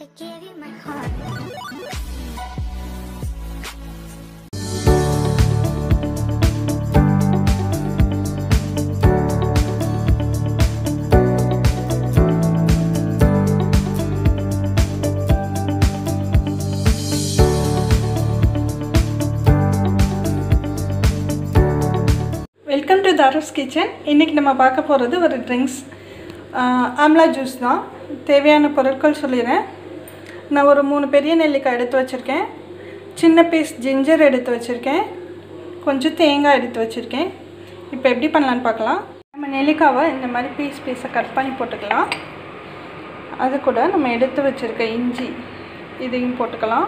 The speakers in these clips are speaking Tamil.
I gave you my heart. Welcome to Taru's kitchen இன்றைக்கி நம்ம பார்க்க போகிறது ஒரு ட்ரிங்க்ஸ் ஆம்லா ஜூஸ் தான் தேவையான பொருட்கள் சொல்லிடுறேன் நான் ஒரு மூணு பெரிய நெல்லிக்காய் எடுத்து வச்சுருக்கேன் சின்ன பீஸ் ஜிஞ்சர் எடுத்து வச்சுருக்கேன் கொஞ்சம் தேங்காய் எடுத்து வச்சுருக்கேன் இப்போ எப்படி பண்ணலான்னு பார்க்கலாம் நம்ம நெல்லிக்காவை இந்த மாதிரி பீஸ் பீஸை கட் பண்ணி போட்டுக்கலாம் அது கூட நம்ம எடுத்து வச்சுருக்க இஞ்சி இதையும் போட்டுக்கலாம்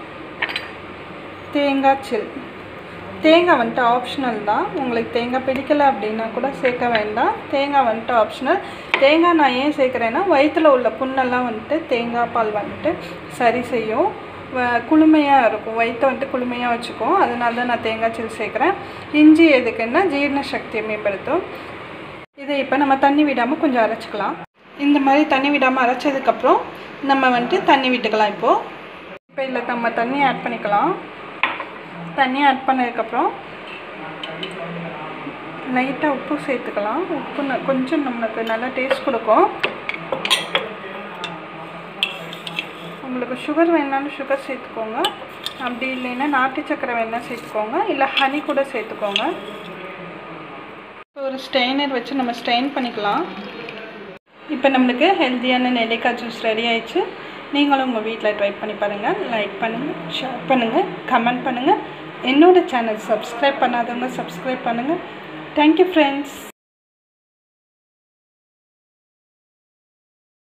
தேங்காய் சில் தேங்காய் வந்துட்டு ஆப்ஷனல் தான் உங்களுக்கு தேங்காய் பிடிக்கல அப்படின்னா கூட சேர்க்க வேண்டாம் தேங்காய் வந்துட்டு ஆப்ஷனல் தேங்காய் நான் ஏன் சேர்க்குறேன்னா வயிற்றில் உள்ள புண்ணெல்லாம் வந்துட்டு தேங்காய் பால் வந்துட்டு சரி செய்யும் வ- குளுமையாக இருக்கும் வயிற்றை வந்துட்டு குளுமையாக வச்சுக்கும் அதனால தான் நான் தேங்காய் சில் சேர்க்குறேன் இஞ்சி எதுக்குன்னா ஜீரண சக்தியை மேம்படுத்தும் இதை இப்போ நம்ம தண்ணி விடாமல் கொஞ்சம் அரைச்சிக்கலாம் இந்த மாதிரி தண்ணி விடாமல் அரைச்சதுக்கப்புறம் நம்ம வந்துட்டு தண்ணி விட்டுக்கலாம் இப்போது இப்போ இதில் நம்ம தண்ணி ஆட் பண்ணிக்கலாம் தண்ணி ஆட் பண்ணதுக்கப்புறம் லைட்டாக உப்பு சேர்த்துக்கலாம் உப்பு ந- கொஞ்சம் நம்மளுக்கு நல்லா டேஸ்ட் கொடுக்கும் உங்களுக்கு சுகர் வேணாலும் சுகர் சேர்த்துக்கோங்க அப்படி இல்லைன்னா நாட்டு சக்கரை வேணால் சேர்த்துக்கோங்க இல்லை ஹனி கூட சேர்த்துக்கோங்க இப்போ ஒரு ஸ்ட்ரெயினர் வச்சு நம்ம ஸ்ட்ரெயின் பண்ணிக்கலாம் இப்போ நம்மளுக்கு ஹெல்த்தியான நெல்லிக்காய் ஜூஸ் ரெடி ஆயிடுச்சு நீங்களும் உங்கள் வீட்டில் ட்ரை பண்ணி பாருங்கள் லைக் பண்ணுங்கள் ஷேர் பண்ணுங்கள் கமெண்ட் பண்ணுங்கள் என்னோட சேனல் சப்ஸ்கிரைப் பண்ணாதவங்க சப்ஸ்கிரைப் பண்ணுங்கள் தேங்க்யூ ஃப்ரெண்ட்ஸ்